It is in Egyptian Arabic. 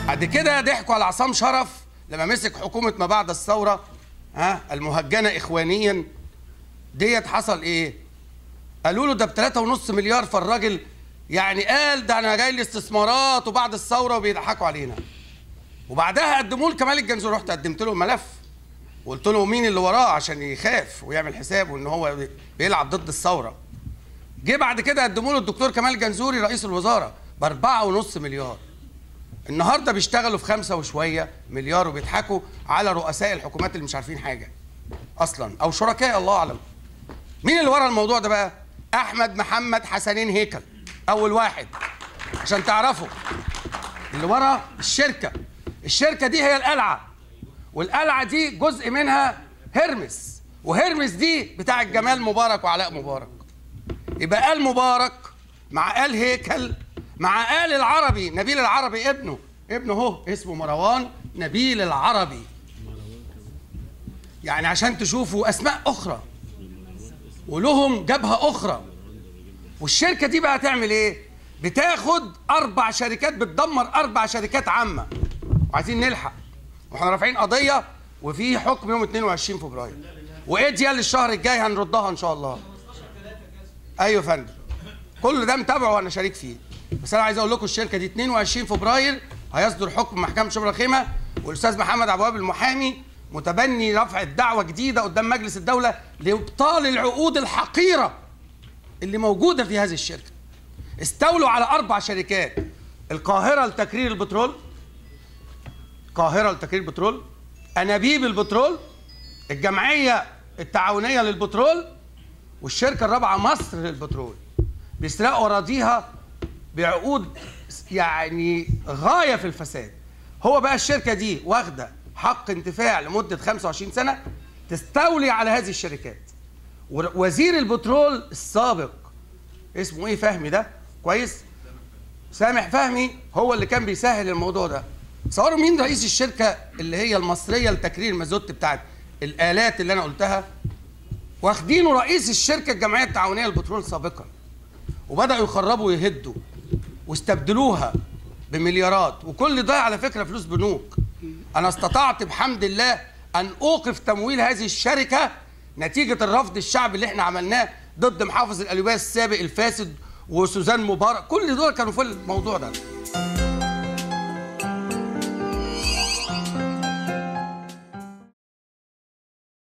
بعد كده ضحكوا على عصام شرف لما مسك حكومه ما بعد الثوره ها المهجنه اخوانيا ديت حصل ايه؟ قالوا له ده ب 3.5 مليار فالراجل يعني قال ده انا جاي لي استثمارات وبعد الثوره وبيضحكوا علينا وبعدها قدموا له كمال الجنزور رحت قدمت له الملف وقلت له مين اللي وراه عشان يخاف ويعمل حسابه ان هو بيلعب ضد الثوره جه بعد كده قدموا له الدكتور كمال الجنزوري رئيس الوزراء ب 4.5 مليار النهارده بيشتغلوا في خمسة وشويه مليار وبيضحكوا على رؤساء الحكومات اللي مش عارفين حاجه اصلا او شركاء الله اعلم مين اللي ورا الموضوع ده بقى احمد محمد حسنين هيكل اول واحد عشان تعرفوا اللي ورا الشركه الشركه دي هي القلعه والقلعه دي جزء منها هرمس وهرمس دي بتاع الجمال مبارك وعلاء مبارك يبقى آل مبارك مع آل هيكل مع آل العربي نبيل العربي ابنه ابنه هو اسمه مروان نبيل العربي يعني عشان تشوفوا اسماء اخرى ولهم جبهه اخرى والشركه دي بقى تعمل ايه بتاخد اربع شركات بتدمر اربع شركات عامه وعايزين نلحق واحنا رافعين قضيه وفي حكم يوم 22 فبراير واديا للشهر الجاي هنردها ان شاء الله ايوه يا فندم كل ده متابعه وانا شريك فيه بس انا عايز اقول لكم الشركه دي 22 فبراير هيصدر حكم محكمه شبرا خيمه والاستاذ محمد عبد الوهاب المحامي متبني رفع الدعوه جديده قدام مجلس الدوله لابطال العقود الحقيره اللي موجوده في هذه الشركه استولوا على اربع شركات القاهره لتكرير البترول القاهره لتكرير البترول انابيب البترول الجمعيه التعاونيه للبترول والشركه الرابعه مصر للبترول بيسرقوا اراضيها بعقود يعني غايه في الفساد هو بقى الشركه دي واخده حق انتفاع لمده 25 سنه تستولي على هذه الشركات وزير البترول السابق اسمه ايه فهمي ده كويس سامح فهمي هو اللي كان بيسهل الموضوع ده تصوروا مين رئيس الشركه اللي هي المصريه لتكرير المازوت بتاعت الالات اللي انا قلتها واخدينه رئيس الشركه الجمعيه التعاونيه للبترول سابقا وبداوا يخربوا ويهدوا واستبدلوها بمليارات وكل ده على فكره فلوس بنوك انا استطعت بحمد الله ان اوقف تمويل هذه الشركه نتيجه الرفض الشعبي اللي احنا عملناه ضد محافظ القليوبيه السابق الفاسد وسوزان مبارك كل دول كانوا في الموضوع ده